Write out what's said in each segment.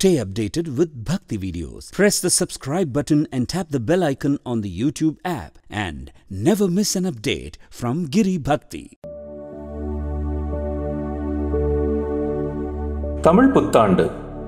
Stay updated with Bhakti videos. Press the subscribe button and tap the bell icon on the YouTube app and never miss an update from Giri Bhakti. Tamil புத்தாண்டு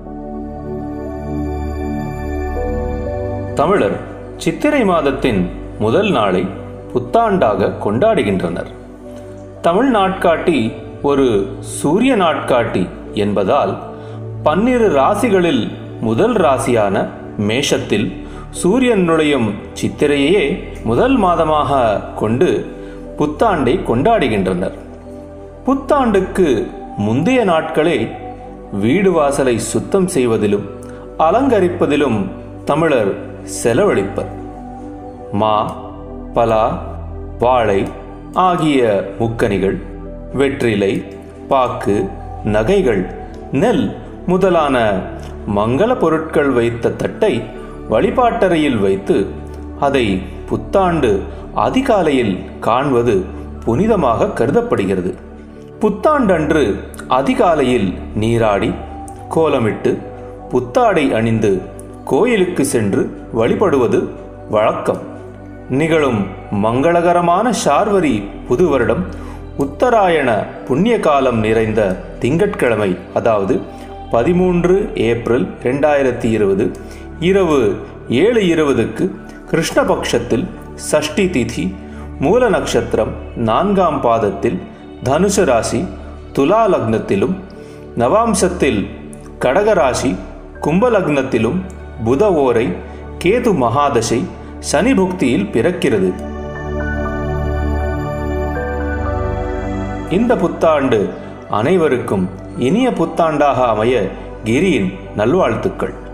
தமிழர் சித்திரை மாதத்தின் முதல் நாளை புத்தாண்டாக கொண்டாடுகின்றனர் தமிழ் நாட்காட்டி ஒரு சூரிய நாட்காட்டி என்பதால் பன்னிரு ராசிகளில் முதல் ராசியான மேஷத்தில் சூரியன் நுழையும் சித்திரையே முதல் மாதமாக கொண்டு புத்தாண்டை கொண்டாடுகின்றனர் புத்தாண்டுக்கு முந்தைய நாட்களே வீடு வாசலை சுத்தம் செய்வதிலும் அலங்கரிப்பதிலும் தமிழர் செலவழிப்பர் மா பலா வாழை ஆகிய முக்கனிகள் வெற்றிலை பாக்கு நகைகள் நெல் முதலான மங்கள பொருட்கள் வைத்த தட்டை வழிபாட்டறையில் வைத்து அதை புத்தாண்டு அதிகாலையில் காண்பது புனிதமாக கருதப்படுகிறது புத்தாண்டன்று அதிகாலையில் நீராடி கோலமிட்டு புத்தாடை அணிந்து கோயிலுக்கு சென்று வழிபடுவது வழக்கம் நிகழும் மங்களகரமான ஷார்வரி புது வருடம் உத்தராயண புண்ணிய காலம் நிறைந்த திங்கட்கிழமை அதாவது பதிமூன்று ஏப்ரல் ரெண்டாயிரத்தி இருபது இரவு ஏழு இருபதுக்கு கிருஷ்ணபக்ஷத்தில் சஷ்டி திதி மூல நட்சத்திரம் நான்காம் பாதத்தில் தனுசு ராசி துலா லக்னத்திலும் நவாம்சத்தில் கடகராசி கும்பலக்னத்திலும் புத ஓரை கேது மகாதசை சனி புக்தியில் பிறக்கிறது இந்த புத்தாண்டு அனைவருக்கும் இனிய புத்தாண்டாக அமைய கிரியின் நல்வாழ்த்துக்கள்